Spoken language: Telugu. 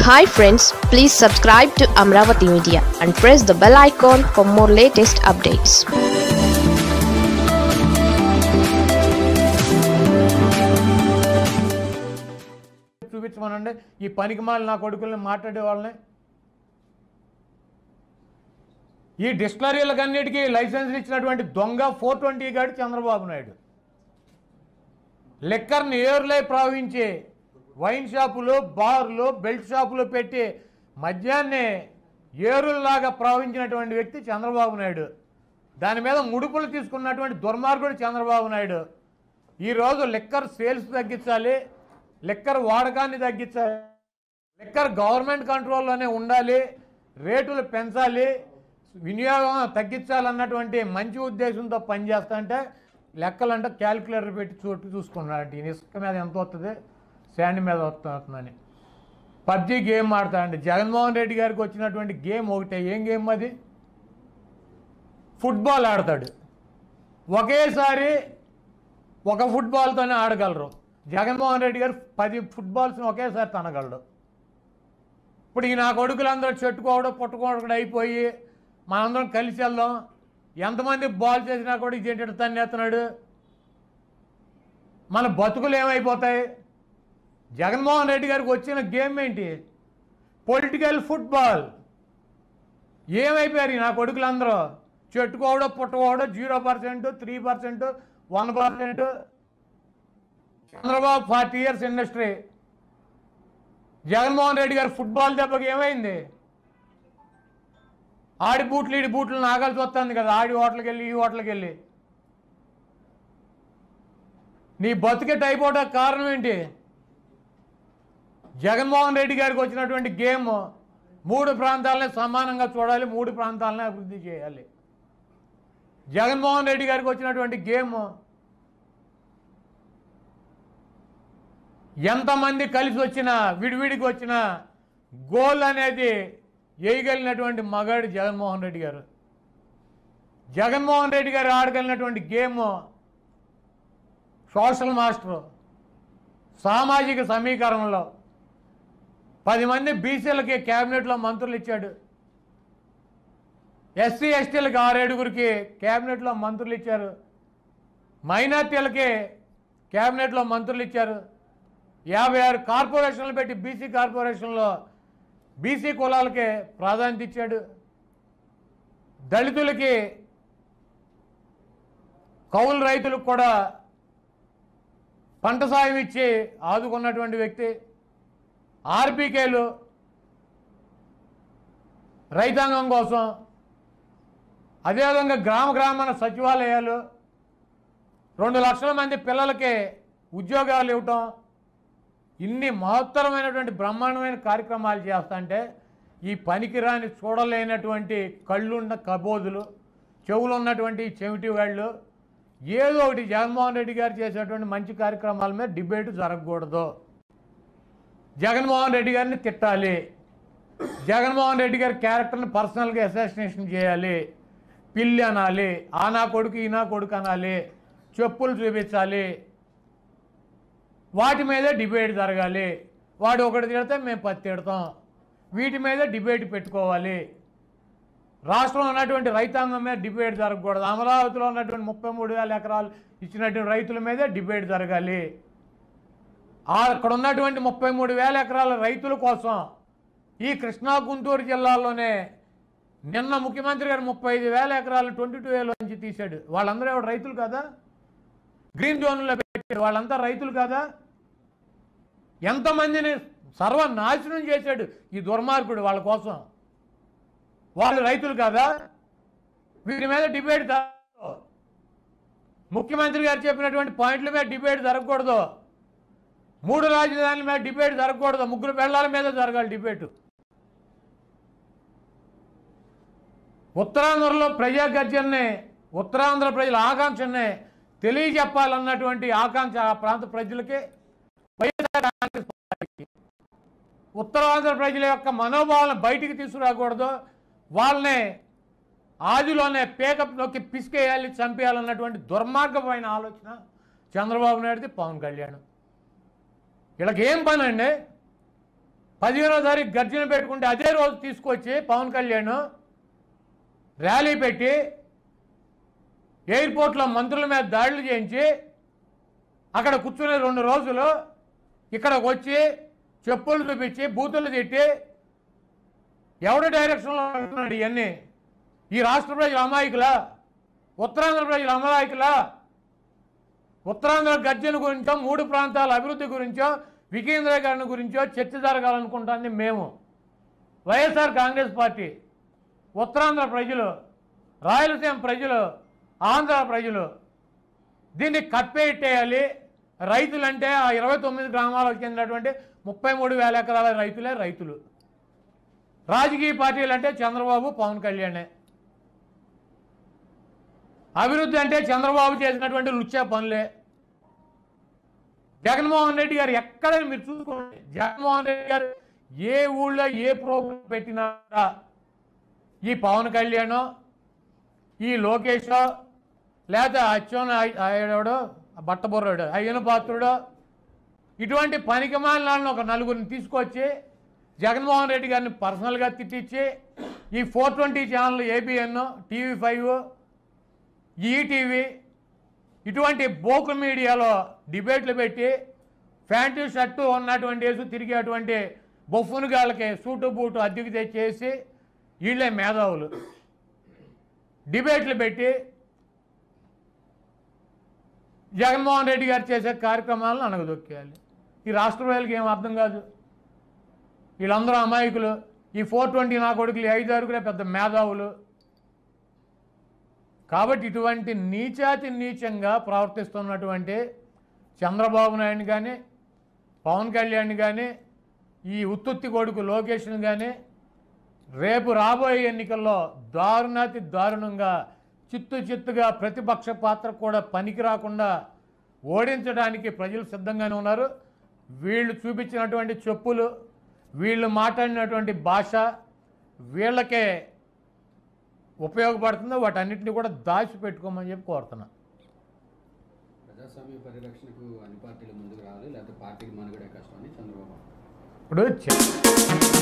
hi friends please subscribe to Amaravati media and press the bell icon for more latest updates చూపించమనండి ఈ పనికిమాలి నా కొడుకుల్ని మాట్లాడే వాళ్ళని ఈ డిస్టిలరీలకు అన్నిటికీ లైసెన్సులు ఇచ్చినటువంటి దొంగ ఫోర్ ట్వంటీ గాడు చంద్రబాబు నాయుడు లిక్కర్ని ఏరులై ప్రవహించి వైన్ షాపులు బార్లు బెల్ట్ షాపులు పెట్టి మద్యాన్ని ఏరుల్లాగా ప్రవహించినటువంటి వ్యక్తి చంద్రబాబు నాయుడు దాని మీద ముడుపులు తీసుకున్నటువంటి దుర్మార్గుడు చంద్రబాబు నాయుడు ఈరోజు లిక్కర్ సేల్స్ తగ్గించాలి లిక్కర్ వాడకాన్ని తగ్గించాలి లిక్కర్ గవర్నమెంట్ కంట్రోల్లోనే ఉండాలి రేటులు పెంచాలి వినియోగం తగ్గించాలన్నటువంటి మంచి ఉద్దేశంతో పనిచేస్తుంటే లెక్కలంటే క్యాలిక్యులేటర్ పెట్టి చోటు చూసుకున్నాడు ఈయన ఇసుక మీద ఎంత వస్తుంది శాండ్ మీద వస్తుందని పబ్జి గేమ్ ఆడతాడండి జగన్మోహన్ రెడ్డి గారికి వచ్చినటువంటి గేమ్ ఒకటే ఏం గేమ్ అది ఫుట్బాల్ ఆడతాడు ఒకేసారి ఒక ఫుట్బాల్తోనే ఆడగలరు జగన్మోహన్ రెడ్డి గారు పది ఫుట్బాల్స్ని ఒకేసారి తనగలడు ఇప్పుడు ఈ నా కొడుకులందరూ చెట్టుకోవడం పుట్టుకోవడం అయిపోయి మనందరం కలిసి వెళ్దాం ఎంతమంది బాల్ చేసినా కూడా ఇదేంటి తన్నేస్తున్నాడు మన బతుకులు ఏమైపోతాయి జగన్మోహన్ రెడ్డి గారికి వచ్చిన గేమ్ ఏంటి పొలిటికల్ ఫుట్బాల్ ఏమైపోయారు ఈ నా కొడుకులందరూ చెట్టుకోవడం పుట్టుకోవడం zero percent three percent one percent Chandrababu forty years industry Jaganmohan Reddy గారు ఫుట్బాల్ దెబ్బకి ఏమైంది ఆడి బూట్లు ఈడి బూట్లు నాగాల్సి వస్తుంది కదా ఆడి హోటల్కి వెళ్ళి ఈ హోటల్కి వెళ్ళి నీ బతికే టైపోవడా కారణం ఏంటి జగన్మోహన్ రెడ్డి గారికి వచ్చినటువంటి గేమ్ మూడు ప్రాంతాలని సమానంగా చూడాలి మూడు ప్రాంతాలని అభివృద్ధి చేయాలి జగన్మోహన్ రెడ్డి గారికి వచ్చినటువంటి గేమ్ ఎంతమంది కలిసి వచ్చినా విడివిడికి వచ్చినా గోల్ అనేది వేయగలిగినటువంటి మగాడు జగన్మోహన్ రెడ్డి గారు జగన్మోహన్ రెడ్డి గారు ఆడగలిగినటువంటి గేమ్ సోషల్ మాస్టర్ సామాజిక సమీకరణలో పది మంది బీసీలకి క్యాబినెట్లో మంత్రులు ఇచ్చాడు ఎస్సీ ఎస్టీలకి ఆరేడుగురికి క్యాబినెట్లో మంత్రులు ఇచ్చారు మైనార్టీలకి క్యాబినెట్లో మంత్రులు ఇచ్చారు యాభై ఆరు కార్పొరేషన్లు పెట్టి బీసీ కార్పొరేషన్లో బీసీ కులాలకే ప్రాధాన్యత ఇచ్చాడు దళితులకి కౌలు రైతులకు కూడా పంట సాయం ఇచ్చి ఆదుకున్నటువంటి వ్యక్తి ఆర్బీకేలు రైతాంగం కోసం అదేవిధంగా గ్రామ గ్రామాన సచివాలయాలు రెండు లక్షల మంది పిల్లలకి ఉద్యోగాలు ఇవ్వటం ఇన్ని మహత్తరమైనటువంటి బ్రహ్మాండమైన కార్యక్రమాలు చేస్తుంటే ఈ పనికిరాని చూడలేనటువంటి కళ్ళున్న కబోదులు చెవులు ఉన్నటువంటి చెవిటి వాళ్ళు ఏదో ఒకటి జగన్మోహన్ రెడ్డి గారు చేసేటువంటి మంచి కార్యక్రమాల మీద డిబేట్ జరగకూడదు జగన్మోహన్ రెడ్డి గారిని తిట్టాలి జగన్మోహన్ రెడ్డి గారి క్యారెక్టర్ని పర్సనల్గా అసాసినేషన్ చేయాలి పిల్లి అనాలి ఆ నా కొడుకు ఈ నా కొడుకు అనాలి చెప్పులు చూపించాలి వాటి మీదే డిబేట్ జరగాలి వాడు ఒకటి తిడితే మేము పది తిడతాం వీటి మీద డిబేట్ పెట్టుకోవాలి రాష్ట్రంలో ఉన్నటువంటి రైతాంగం మీద డిబేట్ జరగకూడదు అమరావతిలో ఉన్నటువంటి ముప్పై మూడు వేల ఎకరాలు ఇచ్చినటువంటి రైతుల మీదే డిబేట్ జరగాలి ఆ అక్కడ ఉన్నటువంటి ముప్పై మూడు వేల ఎకరాల రైతుల కోసం ఈ కృష్ణా గుంటూరు జిల్లాలోనే నిన్న ముఖ్యమంత్రి గారు ముప్పై ఐదు వేల ఎకరాలు ట్వంటీ టూ వేల నుంచి తీశాడు వాళ్ళందరూ ఎవరు రైతులు కదా గ్రీన్ జోన్లో పెట్టాడు వాళ్ళంతా రైతులు కదా ఎంతమందిని సర్వనాశనం చేశాడు ఈ దుర్మార్గుడు వాళ్ళ కోసం వాళ్ళు రైతులు కాదా వీరి మీద డిబేట్ జరగకూడదు ముఖ్యమంత్రి గారు చెప్పినటువంటి పాయింట్ల మీద డిబేట్ జరగకూడదు మూడు రాజధానుల మీద డిబేట్ జరగకూడదు ముగ్గురు పెళ్ళాల మీద జరగాలి డిబేటు ఉత్తరాంధ్రలో ప్రజా గర్జన్ని ఉత్తరాంధ్ర ప్రజల ఆకాంక్షని తెలియజెప్పాలన్నటువంటి ఆకాంక్ష ఆ ప్రాంత ప్రజలకి వైఎస్ఆర్ కాంగ్రెస్ పార్టీకి ఉత్తరాంధ్ర ప్రజల యొక్క మనోభావాలను బయటికి తీసుకురాకూడదు వాళ్ళని ఆదిలోనే పేకప్ నొక్కి పిసికేయాలి చంపేయాలన్నటువంటి దుర్మార్గమైన ఆలోచన చంద్రబాబు నాయుడుది పవన్ కళ్యాణ్ వీళ్ళకి ఏం పని అండి పదిహేనో తారీఖు గర్జన పెట్టుకుంటే అదే రోజు తీసుకొచ్చి పవన్ కళ్యాణ్ ర్యాలీ పెట్టి ఎయిర్పోర్ట్లో మంత్రుల మీద దాడులు చేయించి అక్కడ కూర్చునే రెండు రోజులు ఇక్కడికి వచ్చి చెప్పులు చూపించి బూతులు తిట్టి ఎవడు డైరెక్షన్లో ఉంటున్నాడు ఇవన్నీ ఈ రాష్ట్ర ప్రజల అమాయకులా ఉత్తరాంధ్ర ప్రజల అమాయకులా ఉత్తరాంధ్ర గర్జన గురించో మూడు ప్రాంతాల అభివృద్ధి గురించో వికేంద్రీకరణ గురించో చర్చ జరగాలనుకుంటుంది మేము వైఎస్ఆర్ కాంగ్రెస్ పార్టీ ఉత్తరాంధ్ర ప్రజలు రాయలసీమ ప్రజలు ఆంధ్ర ప్రజలు దీన్ని కప్పెట్టేయాలి రైతులంటే ఆ ఇరవై తొమ్మిది గ్రామాలకు చెందినటువంటి ముప్పై మూడు వేల ఎకరాల రైతులే రైతులు రాజకీయ పార్టీలు అంటే చంద్రబాబు పవన్ కళ్యాణే అభివృద్ధి అంటే చంద్రబాబు చేసినటువంటి లుచ్చా పనులే జగన్మోహన్ రెడ్డి గారు ఎక్కడైనా మీరు చూసుకోండి జగన్మోహన్ రెడ్డి గారు ఏ ఊళ్ళో ఏ ప్రోగ్రాం పెట్టినా ఈ పవన్ కళ్యాణ్ ఈ లోకేష్ లేకపోతే అచ్చోన్ అయ్యాడు బట్టబుర్రాడు అయ్యన పాత్రుడు ఇటువంటి పనికిమాలను ఒక నలుగురిని తీసుకొచ్చి జగన్మోహన్ రెడ్డి గారిని పర్సనల్గా తిట్టించి ఈ four twenty channel ABN TV five ETV ఇటువంటి బోకు మీడియాలో డిబేట్లు పెట్టి ప్యాంటు షర్టు ఉన్నటువంటి వేసి తిరిగేటువంటి బొఫ్ఫును గాళ్ళకి సూటు బూటు అద్దెకి తెచ్చేసి వీళ్ళే మేధావులు డిబేట్లు పెట్టి జగన్మోహన్ రెడ్డి గారు చేసే కార్యక్రమాలను అనగదొక్కేయాలి ఈ రాష్ట్ర ప్రజలకు ఏం అర్థం కాదు వీళ్ళందరూ అమాయకులు ఈ ఫోర్ ట్వంటీ నా కొడుకులు ఈ ఐదు ఆరుగురే పెద్ద మేధావులు కాబట్టి ఇటువంటి నీచాతి నీచంగా ప్రవర్తిస్తున్నటువంటి చంద్రబాబు నాయుడు కానీ పవన్ కళ్యాణ్ కానీ ఈ ఉత్తుత్తి కొడుకు లోకేష్ని కానీ రేపు రాబోయే ఎన్నికల్లో దారుణాతి దారుణంగా చిత్తు చిత్తుగా ప్రతిపక్ష పాత్ర కూడా పనికి రాకుండా ఓడించడానికి ప్రజలు సిద్ధంగానే ఉన్నారు వీళ్ళు చూపించినటువంటి చెప్పులు వీళ్ళు మాట్లాడినటువంటి భాష వీళ్ళకే ఉపయోగపడుతుందో వాటన్నిటిని కూడా దాచిపెట్టుకోమని చెప్పి కోరుతున్నా ప్రజాస్వామ్య పరిరక్షణకు అన్ని పార్టీలు ముందుకు రావాలి లేకపోతే పార్టీకి మనుగడే కష్టం అని చంద్రబాబు ఇప్పుడు చె-